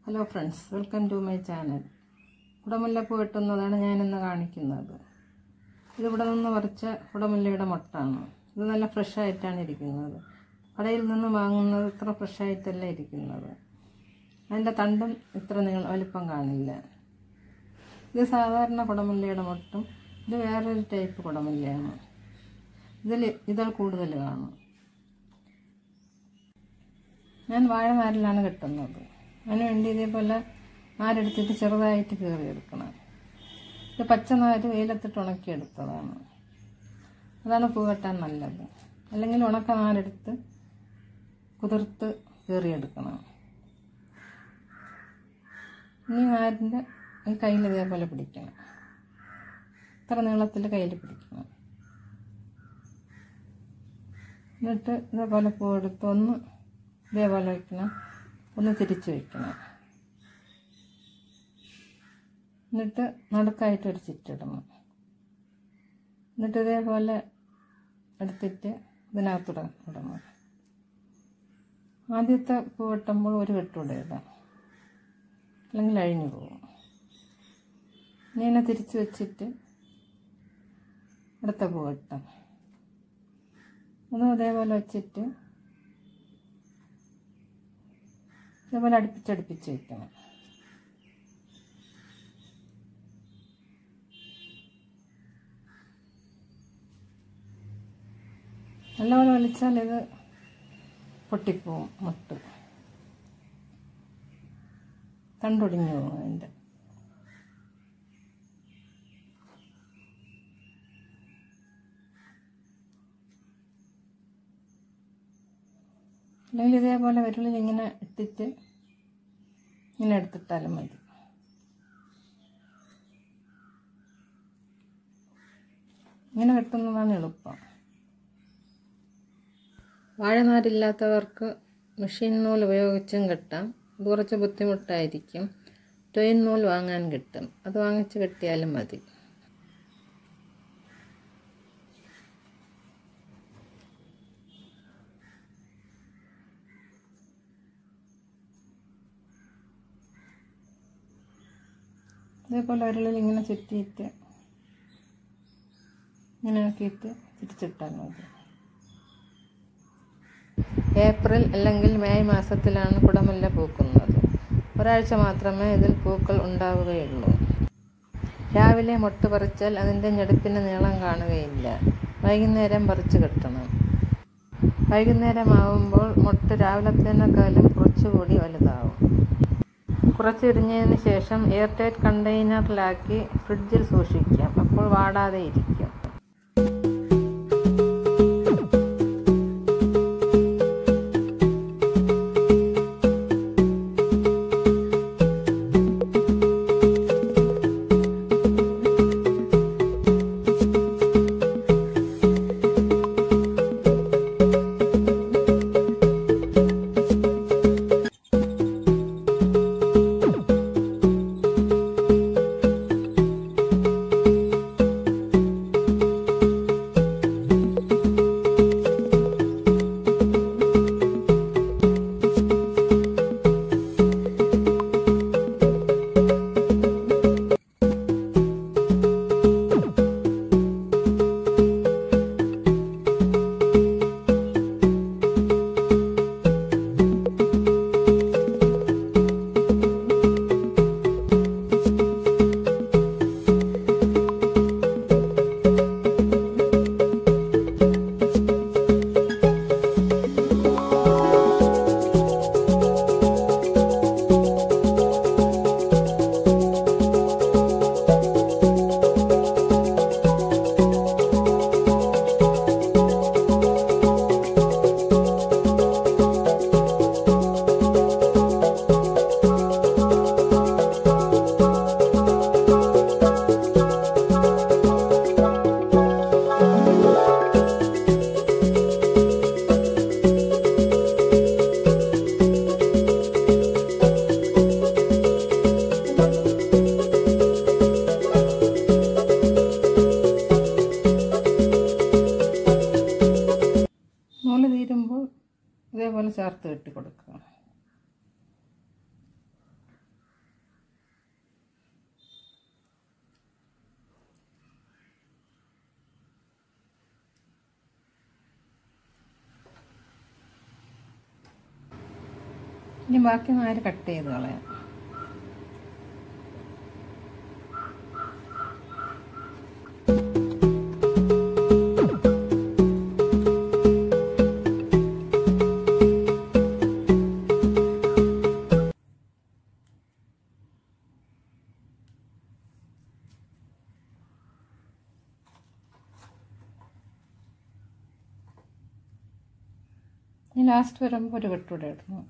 hello friends welcome to my channel കുടമുല്ലപ്പൂ വെട്ടുന്നതാണ് ഞാനിന്ന് കാണിക്കുന്നത് ഇതിവിടെ നിന്ന് പറിച്ച കുടമുല്ലയുടെ മൊട്ടാണ് ഇത് നല്ല ഫ്രഷ് ആയിട്ടാണ് ഇരിക്കുന്നത് കടയിൽ നിന്ന് വാങ്ങുന്നത് ഇത്ര ഫ്രഷ് ആയിട്ടല്ല ഇരിക്കുന്നത് അതിൻ്റെ തണ്ടും ഇത്ര നീള വലിപ്പം കാണില്ല ഇത് സാധാരണ കുടമുല്ലയുടെ മൊട്ടും ഇത് വേറൊരു ടൈപ്പ് കുടമുല്ലയാണ് ഇതിൽ ഇതൾ കൂടുതൽ കാണും ഞാൻ വാഴനാരിലാണ് കെട്ടുന്നത് അതിന് വേണ്ടി ഇതേപോലെ നാരെടുത്തിട്ട് ചെറുതായിട്ട് കീറിയെടുക്കണം ഇത് പച്ച നാര് വെയിലത്തിട്ട് ഉണക്കിയെടുത്തതാണ് അതാണ് പൂ കെട്ടാൻ നല്ലത് അല്ലെങ്കിൽ ഉണക്ക നാരെടുത്ത് കുതിർത്ത് കീറിയെടുക്കണം ഇനി നാരിൻ്റെ ഈ കയ്യിൽ ഇതേപോലെ പിടിക്കണം ഇത്ര നീളത്തിൽ കയ്യിൽ പിടിക്കണം എന്നിട്ട് ഇതേപോലെ പൂ എടുത്ത് ഒന്ന് ഇതേപോലെ വയ്ക്കണം ഒന്ന് തിരിച്ച് വയ്ക്കണം എന്നിട്ട് നടുക്കായിട്ട് ഒരു ചുറ്റിടണം എന്നിട്ട് ഇതേപോലെ എടുത്തിട്ട് ഇതിനകത്തൂടെ ഇടണം ആദ്യത്തെ പൂ വെട്ടുമ്പോൾ ഒരു കെട്ടൂടെ ഇടാം അല്ലെങ്കിൽ അഴിഞ്ഞു പോകും ഇങ്ങനെ തിരിച്ച് വെച്ചിട്ട് അടുത്ത പൂ വെട്ടാം അതും ഇതേപോലെ വെച്ചിട്ട് ഇതേപോലെ അടുപ്പിച്ചടുപ്പിച്ച് വയ്ക്കണം നല്ലപോലെ വലിച്ചാൽ ഇത് പൊട്ടിപ്പോവും മുട്ട് തണ്ടൊടിഞ്ഞു പോകും അതിൻ്റെ അല്ലെങ്കിൽ ഇതേപോലെ വിരലിൽ ഇങ്ങനെ ഇട്ടിട്ട് ഇങ്ങനെ എടുത്തിട്ടാലും മതി ഇങ്ങനെ വെട്ടുന്നതാണ് എളുപ്പം വാഴനാരില്ലാത്തവർക്ക് മെഷീൻ നൂൽ ഉപയോഗിച്ചും കെട്ടാം ഇത് കുറച്ച് ബുദ്ധിമുട്ടായിരിക്കും ടൊയിൻ നൂൽ വാങ്ങാൻ കിട്ടും അത് വാങ്ങിച്ച് കെട്ടിയാലും മതി ഇതേപോലെ വിരലിൽ ഇങ്ങനെ ചുറ്റിയിട്ട് ഇങ്ങനെ ആക്കിയിട്ട് തിരിച്ചിട്ടാൽ മതി ഏപ്രിൽ അല്ലെങ്കിൽ മെയ് മാസത്തിലാണ് കുടമുല്ല പൂക്കുന്നത് ഒരാഴ്ച മാത്രമേ ഇതിൽ പൂക്കൾ ഉണ്ടാവുകയുള്ളൂ രാവിലെ മൊട്ട് പറിച്ചാൽ അതിൻ്റെ ഞെടുപ്പിന് നീളം കാണുകയില്ല വൈകുന്നേരം പറിച്ച് കെട്ടണം വൈകുന്നേരമാവുമ്പോൾ മൊട്ട് രാവിലത്തേനേക്കാളും കുറച്ചുകൂടി വലുതാവും കുറച്ച് ഇരിഞ്ഞതിന് ശേഷം എയർ ടൈറ്റ് കണ്ടെയ്നറിലാക്കി ഫ്രിഡ്ജിൽ സൂക്ഷിക്കാം അപ്പോൾ വാടാതെ ഇരിക്കും ഇതേപോലെ ചേർത്ത് കെട്ടി കൊടുക്കുക ഇനി ബാക്കി നാര് കട്ട് ചെയ്ത് കളയാം ഇനി ലാസ്റ്റ് വരുമ്പോൾ ഒരു കെട്ടൂടെ ഇടണം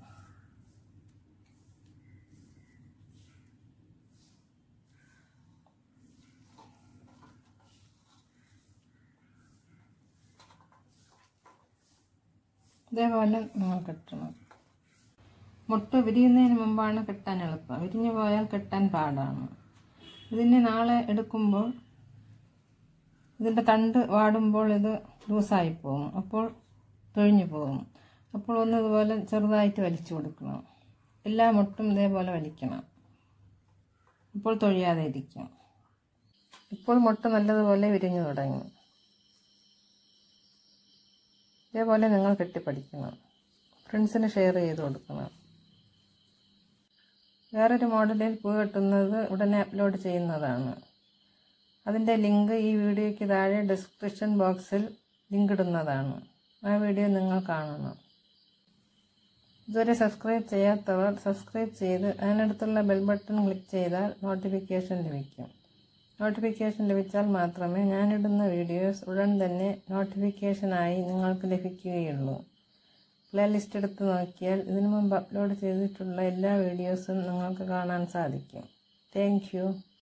ഇതേപോലെ നിങ്ങൾ കെട്ടണം മുട്ട വിരിയുന്നതിന് മുമ്പാണ് കെട്ടാൻ എളുപ്പം വിരിഞ്ഞു പോയാൽ കെട്ടാൻ പാടാണ് ഇതിനെ നാളെ എടുക്കുമ്പോൾ ഇതിൻ്റെ തണ്ട് വാടുമ്പോൾ ഇത് ലൂസായി പോകും അപ്പോൾ തൊഴിഞ്ഞു പോകും അപ്പോൾ ഒന്ന് ഇതുപോലെ ചെറുതായിട്ട് വലിച്ചു കൊടുക്കണം എല്ലാ മുട്ടും ഇതേപോലെ വലിക്കണം അപ്പോൾ തൊഴിയാതെ ഇരിക്കും ഇപ്പോൾ മുട്ട നല്ലതുപോലെ വിരിഞ്ഞു തുടങ്ങി ഇതേപോലെ നിങ്ങൾ കെട്ടിപ്പടിക്കണം ഫ്രണ്ട്സിന് ഷെയർ ചെയ്ത് കൊടുക്കണം വേറൊരു മോഡലിൽ പൂ കെട്ടുന്നത് ഉടനെ അപ്ലോഡ് ചെയ്യുന്നതാണ് അതിൻ്റെ ലിങ്ക് ഈ വീഡിയോയ്ക്ക് താഴെ ഡിസ്ക്രിപ്ഷൻ ബോക്സിൽ ലിങ്ക് ഇടുന്നതാണ് ആ വീഡിയോ നിങ്ങൾ കാണണം ഇതുവരെ സബ്സ്ക്രൈബ് ചെയ്യാത്തവർ സബ്സ്ക്രൈബ് ചെയ്ത് അതിനടുത്തുള്ള ബെൽ ബട്ടൺ ക്ലിക്ക് ചെയ്താൽ നോട്ടിഫിക്കേഷൻ ലഭിക്കും നോട്ടിഫിക്കേഷൻ ലഭിച്ചാൽ മാത്രമേ ഞാനിടുന്ന വീഡിയോസ് ഉടൻ തന്നെ നോട്ടിഫിക്കേഷനായി നിങ്ങൾക്ക് ലഭിക്കുകയുള്ളൂ പ്ലേലിസ്റ്റ് എടുത്ത് നോക്കിയാൽ ഇതിനു മുമ്പ് അപ്ലോഡ് ചെയ്തിട്ടുള്ള എല്ലാ വീഡിയോസും നിങ്ങൾക്ക് കാണാൻ സാധിക്കും താങ്ക്